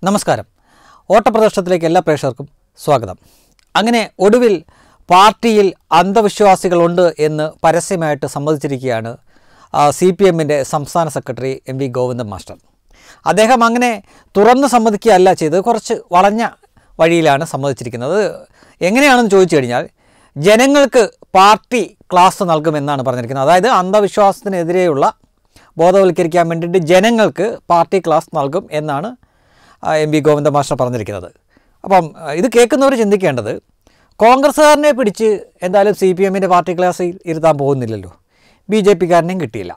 നമസ്കാരം ഓട്ടപ്രദർശനത്തിലേക്ക് എല്ലാ പ്രേക്ഷകർക്കും സ്വാഗതം അങ്ങനെ ഒടുവിൽ പാർട്ടിയിൽ അന്ധവിശ്വാസികളുണ്ട് എന്ന് പരസ്യമായിട്ട് സമ്മതിച്ചിരിക്കുകയാണ് സി പി എമ്മിൻ്റെ സംസ്ഥാന secretary M V Govindan master അദ്ദേഹം അങ്ങനെ തുറന്ന് സമ്മതിക്കുകയല്ല ചെയ്തത് കുറച്ച് വളഞ്ഞ വഴിയിലാണ് സമ്മതിച്ചിരിക്കുന്നത് എങ്ങനെയാണെന്ന് ചോദിച്ചു കഴിഞ്ഞാൽ ജനങ്ങൾക്ക് പാർട്ടി ക്ലാസ് നൽകുമെന്നാണ് പറഞ്ഞിരിക്കുന്നത് അതായത് അന്ധവിശ്വാസത്തിനെതിരെയുള്ള ബോധവൽക്കരിക്കാൻ വേണ്ടിയിട്ട് ജനങ്ങൾക്ക് പാർട്ടി ക്ലാസ് നൽകും എന്നാണ് ആ, എം വി ഗോവിന്ദ മാസ്റ്റർ പറഞ്ഞിരിക്കുന്നത് അപ്പം ആ, ഇത് കേൾക്കുന്നവർ ചിന്തിക്കേണ്ടത് കോൺഗ്രസ്സുകാരനെ പിടിച്ച് എന്തായാലും സി പി എമ്മിൻ്റെ പാർട്ടി ക്ലാസ്സിൽ ഇരുത്താൻ പോകുന്നില്ലല്ലോ ബി ജെ പിക്കാരനെയും കിട്ടിയില്ല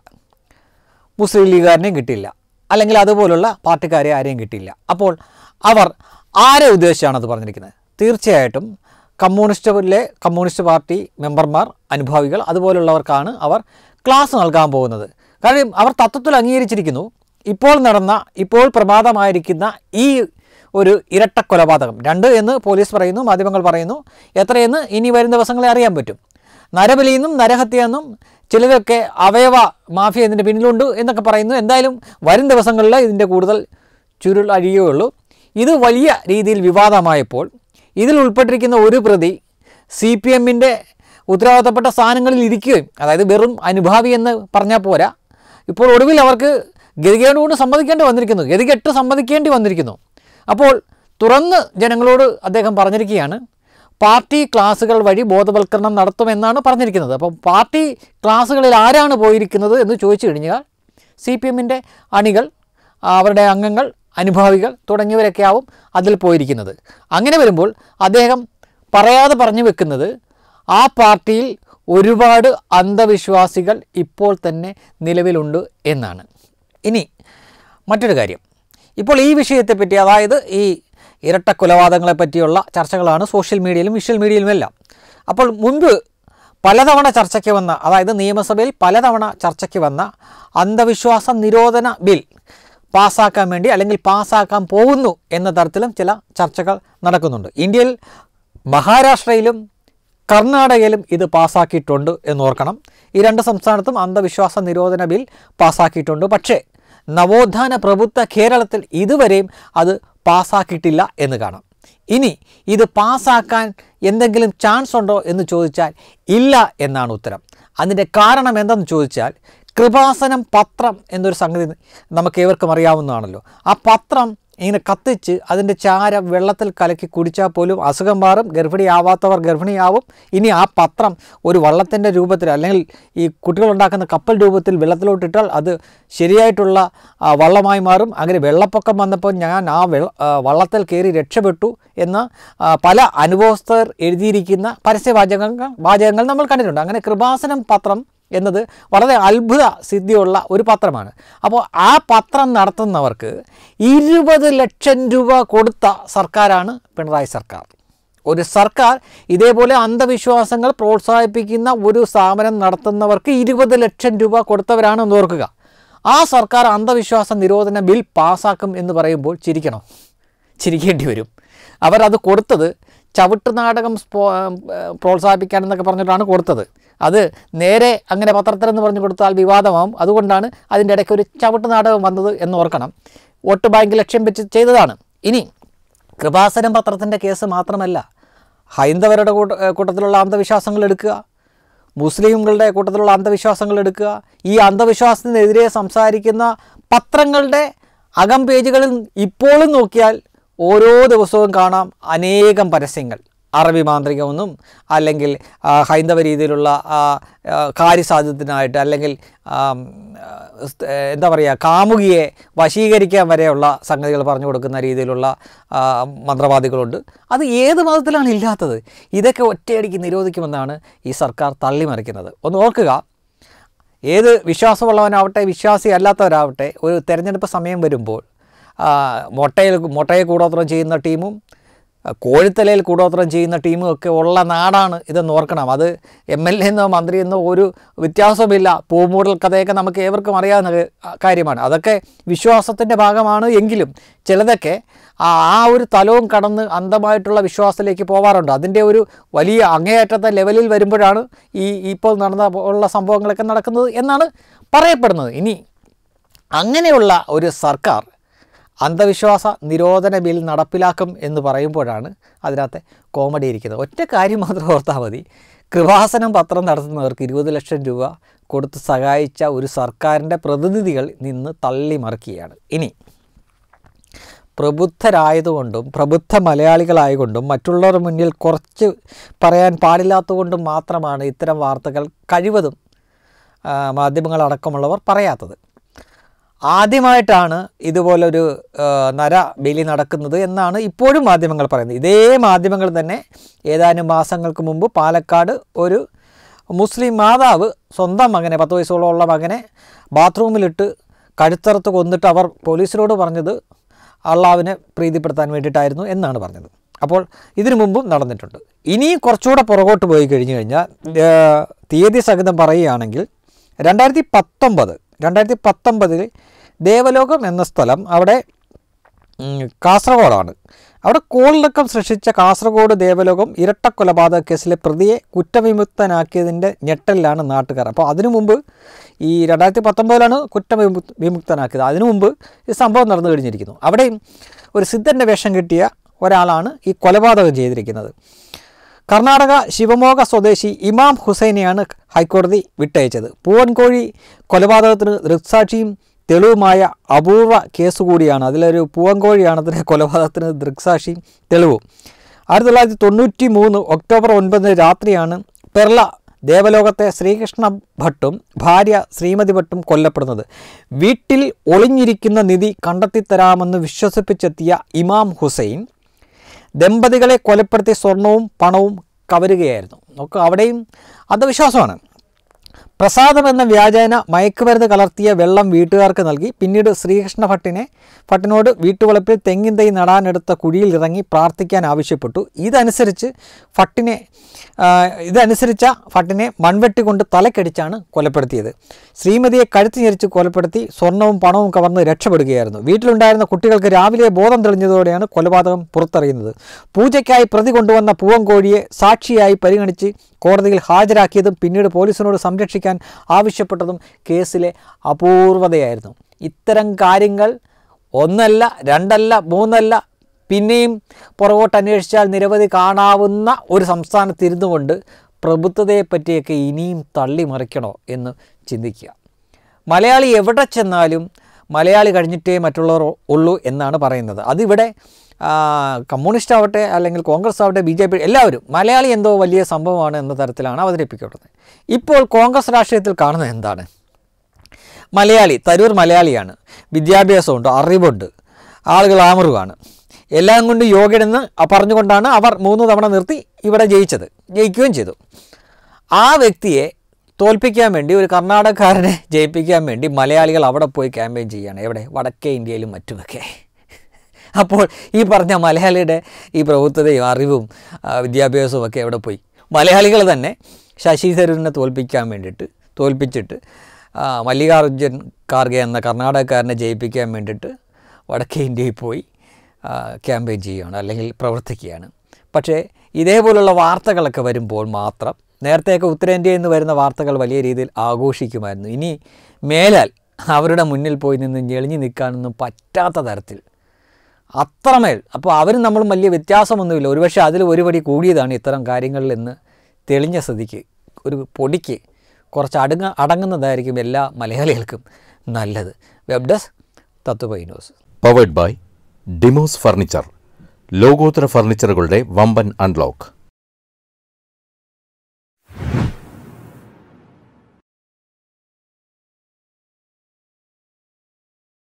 മുസ്ലിം ലീഗുകാരനെയും കിട്ടിയില്ല അല്ലെങ്കിൽ അതുപോലുള്ള പാർട്ടിക്കാരെ ആരെയും കിട്ടിയില്ല അപ്പോൾ അവർ ആരെ ഉദ്ദേശിച്ചാണ് അത് പറഞ്ഞിരിക്കുന്നത് തീർച്ചയായിട്ടും കമ്മ്യൂണിസ്റ്റിലെ കമ്മ്യൂണിസ്റ്റ് പാർട്ടി മെമ്പർമാർ അനുഭാവികൾ അതുപോലുള്ളവർക്കാണ് അവർ ക്ലാസ് നൽകാൻ പോകുന്നത് കാരണം അവർ തത്വത്തിൽ അംഗീകരിച്ചിരിക്കുന്നു ഇപ്പോൾ നടന്ന ഇപ്പോൾ പ്രമാദമായിരിക്കുന്ന ഈ ഒരു ഇരട്ട കൊലപാതകം രണ്ട് എന്ന് പോലീസ് പറയുന്നു മാധ്യമങ്ങൾ പറയുന്നു എത്രയെന്ന് ഇനി വരും ദിവസങ്ങളെ അറിയാൻ പറ്റും നരബലിയെന്നും നരഹത്യയെന്നും ചിലരൊക്കെ അവയവ മാഫിയ ഇതിൻ്റെ പിന്നിലുണ്ട് എന്നൊക്കെ പറയുന്നു എന്തായാലും വരും ദിവസങ്ങളിൽ ഇതിൻ്റെ കൂടുതൽ ചുരുൾ അഴിയുകയുള്ളൂ ഇത് വലിയ രീതിയിൽ വിവാദമായപ്പോൾ ഇതിൽ ഉൾപ്പെട്ടിരിക്കുന്ന ഒരു പ്രതി സി പി എമ്മിൻ്റെ ഉത്തരവാദിത്തപ്പെട്ട സ്ഥാനങ്ങളിൽ ഇരിക്കുകയും അതായത് വെറും അനുഭാവി എന്ന് പറഞ്ഞാൽ പോരാ ഇപ്പോൾ ഒടുവിൽ അവർക്ക് ഗതികേടുകൊണ്ട് സമ്മതിക്കേണ്ടി വന്നിരിക്കുന്നു ഗതികെട്ട് സമ്മതിക്കേണ്ടി വന്നിരിക്കുന്നു അപ്പോൾ തുറന്ന് ജനങ്ങളോട് അദ്ദേഹം പറഞ്ഞിരിക്കുകയാണ് പാർട്ടി ക്ലാസ്സുകൾ വഴി ബോധവൽക്കരണം നടത്തുമെന്നാണ് പറഞ്ഞിരിക്കുന്നത് അപ്പം പാർട്ടി ക്ലാസ്സുകളിൽ ആരാണ് പോയിരിക്കുന്നത് എന്ന് ചോദിച്ചു കഴിഞ്ഞാൽ സി പി എമ്മിൻ്റെ അണികൾ അവരുടെ അംഗങ്ങൾ അനുഭാവികൾ തുടങ്ങിയവരൊക്കെ ആവും അതിൽ പോയിരിക്കുന്നത് അങ്ങനെ വരുമ്പോൾ അദ്ദേഹം പറയാതെ പറഞ്ഞു വെക്കുന്നത് ആ പാർട്ടിയിൽ ഒരുപാട് അന്ധവിശ്വാസികൾ ഇപ്പോൾ തന്നെ നിലവിലുണ്ട് എന്നാണ് ഇനി മറ്റൊരു കാര്യം ഇപ്പോൾ ഈ വിഷയത്തെപ്പറ്റി അതായത് ഈ ഇരട്ട കൊലപാതകങ്ങളെ പറ്റിയുള്ള ചർച്ചകളാണ് സോഷ്യൽ മീഡിയയിലും വിഷ്വൽ മീഡിയയിലും എല്ലാം അപ്പോൾ മുൻപ് പലതവണ ചർച്ചയ്ക്ക് വന്ന അതായത് നിയമസഭയിൽ പലതവണ ചർച്ചയ്ക്ക് വന്ന അന്ധവിശ്വാസ നിരോധന ബിൽ പാസ്സാക്കാൻ വേണ്ടി അല്ലെങ്കിൽ പാസ്സാക്കാൻ പോകുന്നു എന്ന തരത്തിലും ചില ചർച്ചകൾ നടക്കുന്നുണ്ട് ഇന്ത്യയിൽ മഹാരാഷ്ട്രയിലും കർണാടകയിലും ഇത് പാസ്സാക്കിയിട്ടുണ്ട് എന്നോർക്കണം ഈ രണ്ട് സംസ്ഥാനത്തും അന്ധവിശ്വാസ നിരോധന ബിൽ പാസ്സാക്കിയിട്ടുണ്ട് പക്ഷേ നവോത്ഥാന പ്രഭുത്വ കേരളത്തിൽ ഇതുവരെയും അത് പാസ്സാക്കിയിട്ടില്ല എന്ന് കാണാം ഇനി ഇത് പാസ്സാക്കാൻ എന്തെങ്കിലും ചാൻസ് ഉണ്ടോ എന്ന് ചോദിച്ചാൽ ഇല്ല എന്നാണ് ഉത്തരം അതിൻ്റെ കാരണം എന്തെന്ന് ചോദിച്ചാൽ കൃപാസനം പത്രം എന്നൊരു സംഗതി നമുക്ക് ഏവർക്കും അറിയാവുന്നതാണല്ലോ ആ പത്രം ഇങ്ങനെ കത്തിച്ച് അതിൻ്റെ ചാര വെള്ളത്തിൽ കലക്കി കുടിച്ചാൽ പോലും അസുഖം മാറും ഗർഭിണിയാവാത്തവർ ഗർഭിണിയാവും ഇനി ആ പത്രം ഒരു വള്ളത്തിൻ്റെ രൂപത്തിൽ അല്ലെങ്കിൽ ഈ കുട്ടികളുണ്ടാക്കുന്ന കപ്പൽ രൂപത്തിൽ വെള്ളത്തിലോട്ടിട്ടാൽ അത് ശരിയായിട്ടുള്ള ആ, വള്ളമായി മാറും അങ്ങനെ വെള്ളപ്പൊക്കം വന്നപ്പോൾ ഞാൻ ആ വെള്ള ആ, വള്ളത്തിൽ കയറി രക്ഷപ്പെട്ടു എന്ന് ആ, പല അനുഭവസ്ഥർ എഴുതിയിരിക്കുന്ന പരസ്യവാചകങ്ങൾ വാചകങ്ങൾ നമ്മൾ കണ്ടിട്ടുണ്ട് അങ്ങനെ കൃപാസനം പത്രം എന്നത് വളരെ അത്ഭുത സിദ്ധിയുള്ള ഒരു പത്രമാണ് അപ്പോൾ ആ പത്രം നടത്തുന്നവർക്ക് ഇരുപത് ലക്ഷം രൂപ കൊടുത്ത സർക്കാരാണ് പിണറായി സർക്കാർ ഒരു സർക്കാർ ഇതേപോലെ അന്ധവിശ്വാസങ്ങൾ പ്രോത്സാഹിപ്പിക്കുന്ന ഒരു സ്ഥാപനം നടത്തുന്നവർക്ക് ഇരുപത് ലക്ഷം രൂപ കൊടുത്തവരാണെന്ന് ഓർക്കുക ആ സർക്കാർ അന്ധവിശ്വാസ നിരോധന ബിൽ പാസ്സാക്കും എന്ന് പറയുമ്പോൾ ചിരിക്കണം ചിരിക്കേണ്ടി വരും അവരത് കൊടുത്തത് ചവിട്ട് നാടകം സ്പോ പ്രോത്സാഹിപ്പിക്കാനെന്നൊക്കെ പറഞ്ഞിട്ടാണ് കൊടുത്തത് അത് നേരെ അങ്ങനെ പത്രത്തിലെന്ന് പറഞ്ഞു കൊടുത്താൽ വിവാദമാവും അതുകൊണ്ടാണ് അതിൻ്റെ ഇടയ്ക്ക് ഒരു ചവിട്ട് നാടകം വന്നത് എന്ന് ഓർക്കണം വോട്ട് ബാങ്ക് ലക്ഷ്യം വെച്ച് ചെയ്തതാണ് ഇനി കൃപാസനം പത്രത്തിൻ്റെ കേസ് മാത്രമല്ല ഹൈന്ദവരുടെ കൂട്ട കൂട്ടത്തിലുള്ള അന്ധവിശ്വാസങ്ങൾ എടുക്കുക മുസ്ലിംകളുടെ കൂട്ടത്തിലുള്ള അന്ധവിശ്വാസങ്ങൾ എടുക്കുക ഈ അന്ധവിശ്വാസത്തിനെതിരെ സംസാരിക്കുന്ന പത്രങ്ങളുടെ അകം പേജുകളിൽ ഇപ്പോഴും നോക്കിയാൽ ഓരോ ദിവസവും കാണാം അനേകം പരസ്യങ്ങൾ അറബി മാന്ത്രികമെന്നും അല്ലെങ്കിൽ ആ, ഹൈന്ദവ രീതിയിലുള്ള ആ, ആ, കാര്യസാധ്യത്തിനായിട്ട് അല്ലെങ്കിൽ ആം, ആ, സ്- ഏ, എന്താ പറയുക കാമുകിയെ വശീകരിക്കാൻ വരെയുള്ള സംഗതികൾ പറഞ്ഞു കൊടുക്കുന്ന രീതിയിലുള്ള ആ, മന്ത്രവാദികളുണ്ട് അത് ഏത് മതത്തിലാണ് ഇല്ലാത്തത് ഇതൊക്കെ ഒറ്റയടിക്ക് നിരോധിക്കുമെന്നാണ് ഈ സർക്കാർ തള്ളിമറിക്കുന്നത് ഒന്ന് ഓർക്കുക ഏത് വിശ്വാസമുള്ളവനാവട്ടെ വിശ്വാസി അല്ലാത്തവരാവട്ടെ ഒരു തെരഞ്ഞെടുപ്പ് സമയം വരുമ്പോൾ ആ, മൊട്ടയിൽ മൊട്ടയെ കൂടോത്രം ചെയ്യുന്ന ടീമും ആ, കോഴിത്തലയിൽ കൂടോത്രം ചെയ്യുന്ന ടീമും ഒക്കെ ഉള്ള നാടാണ് ഇതെന്ന് ഓർക്കണം അത് എം എൽ എ എന്നോ മന്ത്രി എന്നോ ഒരു വ്യത്യാസവുമില്ല പൂമൂടൽ കഥയൊക്കെ നമുക്ക് ഏവർക്കും അറിയാവുന്ന ക- കാര്യമാണ് അതൊക്കെ വിശ്വാസത്തിൻ്റെ ഭാഗമാണ് എങ്കിലും ചിലതൊക്കെ ആ ആ ഒരു തലവും കടന്ന് അന്ധമായിട്ടുള്ള വിശ്വാസത്തിലേക്ക് പോവാറുണ്ട് അതിൻ്റെ ഒരു വലിയ അങ്ങേയറ്റത്തെ ലെവലിൽ വരുമ്പോഴാണ് ഈ ഇപ്പോൾ നടന്ന ഉള്ള സംഭവങ്ങളൊക്കെ നടക്കുന്നത് എന്നാണ് പറയപ്പെടുന്നത് ഇനി അങ്ങനെയുള്ള ഒരു സർക്കാർ അന്ധവിശ്വാസ നിരോധന ബിൽ നടപ്പിലാക്കും എന്ന് പറയുമ്പോഴാണ് അതിനകത്തെ കോമഡി ഇരിക്കുന്നത് ഒറ്റ കാര്യം മാത്രം ഓർത്താൽ മതി കൃപാസനം പത്രം നടത്തുന്നവർക്ക് ഇരുപത് ലക്ഷം രൂപ കൊടുത്ത് സഹായിച്ച ഒരു സർക്കാരിൻ്റെ പ്രതിനിധികൾ നിന്ന് തള്ളി മറിക്കുകയാണ് ഇനി പ്രബുദ്ധരായതുകൊണ്ടും പ്രബുദ്ധ മലയാളികളായതുകൊണ്ടും മറ്റുള്ളവരുടെ മുന്നിൽ കുറച്ച് പറയാൻ പാടില്ലാത്തതുകൊണ്ടും മാത്രമാണ് ഇത്തരം വാർത്തകൾ കഴിവതും ആ, മാധ്യമങ്ങളടക്കമുള്ളവർ പറയാത്തത് ആദ്യമായിട്ടാണ് ഇതുപോലൊരു ആ, നര ബലി നടക്കുന്നത് എന്നാണ് ഇപ്പോഴും മാധ്യമങ്ങൾ പറയുന്നത് ഇതേ മാധ്യമങ്ങൾ തന്നെ ഏതാനും മാസങ്ങൾക്ക് മുമ്പ് പാലക്കാട് ഒരു മുസ്ലിം മാതാവ് സ്വന്തം മകനെ പത്ത് വയസ്സോളമുള്ള മകനെ ബാത്റൂമിലിട്ട് കഴുത്തറുത്ത് കൊന്നിട്ട് അവർ പോലീസിനോട് പറഞ്ഞത് അള്ളാവിനെ പ്രീതിപ്പെടുത്താൻ വേണ്ടിയിട്ടായിരുന്നു എന്നാണ് പറഞ്ഞത് അപ്പോൾ ഇതിനു മുമ്പും നടന്നിട്ടുണ്ട് ഇനിയും കുറച്ചുകൂടെ പുറകോട്ട് പോയി കഴിഞ്ഞു കഴിഞ്ഞാൽ ആ, തീയതി സഹിതം പറയുകയാണെങ്കിൽ രണ്ടായിരത്തി പത്തൊമ്പത് രണ്ടായിരത്തി പത്തൊമ്പതിൽ ദേവലോകം എന്ന സ്ഥലം അവിടെ ഉം, കാസർഗോഡാണ് അവിടെ കോളിളക്കം സൃഷ്ടിച്ച കാസർഗോഡ് ദേവലോകം ഇരട്ട കൊലപാതക കേസിലെ പ്രതിയെ കുറ്റവിമുക്തനാക്കിയതിൻ്റെ ഞെട്ടലിലാണ് നാട്ടുകാർ അപ്പോൾ അതിനു മുമ്പ് ഈ രണ്ടായിരത്തി പത്തൊമ്പതിലാണ് കുറ്റവിമുക്ത വിമുക്തനാക്കിയത് അതിനു മുമ്പ് ഈ സംഭവം നടന്നു കഴിഞ്ഞിരിക്കുന്നു അവിടെയും ഒരു സിദ്ധൻ്റെ വേഷം കിട്ടിയ ഒരാളാണ് ഈ കൊലപാതകം ചെയ്തിരിക്കുന്നത് കർണാടക ശിവമോഗ സ്വദേശി ഇമാം ഹുസൈനെയാണ് ഹൈക്കോടതി വിട്ടയച്ചത് പൂവൻകോഴി കൊലപാതകത്തിന് ദൃക്സാക്ഷിയും തെളിവുമായ അപൂർവ കേസ് കൂടിയാണ് അതിലൊരു പൂവൻകോഴിയാണ് അതിലെ കൊലപാതകത്തിന് ദൃക്സാക്ഷിയും തെളിവും ആയിരത്തി തൊള്ളായിരത്തി തൊണ്ണൂറ്റി മൂന്ന് ഒക്ടോബർ ഒൻപതിന് രാത്രിയാണ് പെർള ദേവലോകത്തെ ശ്രീകൃഷ്ണ ഭട്ടും ഭാര്യ ശ്രീമതി ഭട്ടും കൊല്ലപ്പെടുന്നത് വീട്ടിൽ ഒളിഞ്ഞിരിക്കുന്ന നിധി കണ്ടെത്തിത്തരാമെന്ന് വിശ്വസിപ്പിച്ചെത്തിയ ഇമാം ഹുസൈൻ ദമ്പതികളെ കൊലപ്പെടുത്തി സ്വർണവും പണവും കവരുകയായിരുന്നു നമുക്ക് അവിടെയും അന്ധവിശ്വാസമാണ് പ്രസാദം എന്ന വ്യാജേന മയക്കുമരുന്ന് കലർത്തിയ വെള്ളം വീട്ടുകാർക്ക് നൽകി പിന്നീട് ശ്രീകൃഷ്ണ ഭട്ടിനെ ഭട്ടിനോട് വീട്ടുവളപ്പിൽ തെങ്ങിൻ തൈ നടാനെടുത്ത കുഴിയിൽ ഇറങ്ങി പ്രാർത്ഥിക്കാൻ ആവശ്യപ്പെട്ടു ഇതനുസരിച്ച് ഭട്ടിനെ ആ, ഇതനുസരിച്ച ഭട്ടിനെ മൺവെട്ടി കൊണ്ട് തലക്കടിച്ചാണ് കൊലപ്പെടുത്തിയത് ശ്രീമതിയെ കഴുത്ത് ഞെരിച്ച് കൊലപ്പെടുത്തി സ്വർണവും പണവും കവർന്ന് രക്ഷപ്പെടുകയായിരുന്നു വീട്ടിലുണ്ടായിരുന്ന കുട്ടികൾക്ക് രാവിലെ ബോധം തെളിഞ്ഞതോടെയാണ് കൊലപാതകം പുറത്തറിയുന്നത് പൂജയ്ക്കായി പ്രതി കൊണ്ടുവന്ന പൂവൻകോഴിയെ സാക്ഷിയായി പരിഗണിച്ച് കോടതിയിൽ ഹാജരാക്കിയതും പിന്നീട് പോലീസിനോട് സംരക്ഷിക്കാൻ ആവശ്യപ്പെട്ടതും കേസിലെ അപൂർവതയായിരുന്നു ഇത്തരം കാര്യങ്ങൾ ഒന്നല്ല രണ്ടല്ല മൂന്നല്ല പിന്നെയും പുറകോട്ട് അന്വേഷിച്ചാൽ നിരവധി കാണാവുന്ന ഒരു സംസ്ഥാനത്തിരുന്നു കൊണ്ട് പ്രബുദ്ധതയെപ്പറ്റിയൊക്കെ ഇനിയും തള്ളിമറിക്കണോ എന്ന് ചിന്തിക്കുക മലയാളി എവിടെ ചെന്നാലും മലയാളി കഴിഞ്ഞിട്ടേ മറ്റുള്ളവർ ഉള്ളൂ എന്നാണ് പറയുന്നത് അതിവിടെ ആ, കമ്മ്യൂണിസ്റ്റ് ആവട്ടെ അല്ലെങ്കിൽ കോൺഗ്രസ് ആവട്ടെ ബി ജെ പി എല്ലാവരും മലയാളി എന്തോ വലിയ സംഭവമാണ് എന്ന തരത്തിലാണ് അവതരിപ്പിക്കപ്പെടുന്നത് ഇപ്പോൾ കോൺഗ്രസ് രാഷ്ട്രീയത്തിൽ കാണുന്നത് എന്താണ് മലയാളി തരൂർ മലയാളിയാണ് വിദ്യാഭ്യാസമുണ്ട് അറിവുണ്ട് ആളുകൾ ആമറുവാണ് എല്ലാം കൊണ്ട് യോഗ്യനെന്ന് പറഞ്ഞുകൊണ്ടാണ് അവർ മൂന്ന് തവണ നിർത്തി ഇവിടെ ജയിച്ചത് ജയിക്കുകയും ചെയ്തു ആ വ്യക്തിയെ തോൽപ്പിക്കാൻ വേണ്ടി ഒരു കർണാടകക്കാരനെ ജയിപ്പിക്കാൻ വേണ്ടി മലയാളികൾ അവിടെ പോയി ക്യാമ്പയിൻ ചെയ്യുകയാണ് എവിടെ വടക്കേ ഇന്ത്യയിലും മറ്റുമൊക്കെ അപ്പോൾ ഈ പറഞ്ഞ മലയാളിയുടെ ഈ പ്രഭുത്വതയും അറിവും ആ, വിദ്യാഭ്യാസവും ഒക്കെ എവിടെ പോയി മലയാളികൾ തന്നെ ശശി തരൂരിനെ തോൽപ്പിക്കാൻ വേണ്ടിയിട്ട് തോൽപ്പിച്ചിട്ട് ആ, മല്ലികാർജ്ജുൻ ഖാർഗെ എന്ന കർണാടകക്കാരനെ ജയിപ്പിക്കാൻ വേണ്ടിയിട്ട് വടക്കേ ഇന്ത്യയിൽ പോയി ആ, ക്യാമ്പയിൻ ചെയ്യുകയാണ് അല്ലെങ്കിൽ പ്രവർത്തിക്കുകയാണ് പക്ഷേ ഇതേപോലുള്ള വാർത്തകളൊക്കെ വരുമ്പോൾ മാത്രം നേരത്തെയൊക്കെ ഉത്തരേന്ത്യയിൽ നിന്ന് വരുന്ന വാർത്തകൾ വലിയ രീതിയിൽ ആഘോഷിക്കുമായിരുന്നു ഇനി മേലാൽ അവരുടെ മുന്നിൽ പോയി നിന്ന് ഞെളിഞ്ഞു നിൽക്കാനൊന്നും പറ്റാത്ത തരത്തിൽ അത്രമേൽ അപ്പോൾ അവരും നമ്മളും വലിയ വ്യത്യാസമൊന്നുമില്ല ഒരുപക്ഷെ അതിൽ ഒരു പടി കൂടിയതാണ് ഇത്തരം കാര്യങ്ങളിൽ നിന്ന് തെളിഞ്ഞ സ്ഥിതിക്ക് ഒരു പൊടിക്ക് കുറച്ച് അടങ്ങ അടങ്ങുന്നതായിരിക്കും എല്ലാ മലയാളികൾക്കും നല്ലത് വെബ് ഡെസ്ക് തത്വപൈ news powered by Demos furniture ലോകോത്തര ഫർണിച്ചറുകളുടെ വമ്പൻ അൺലോക്ക്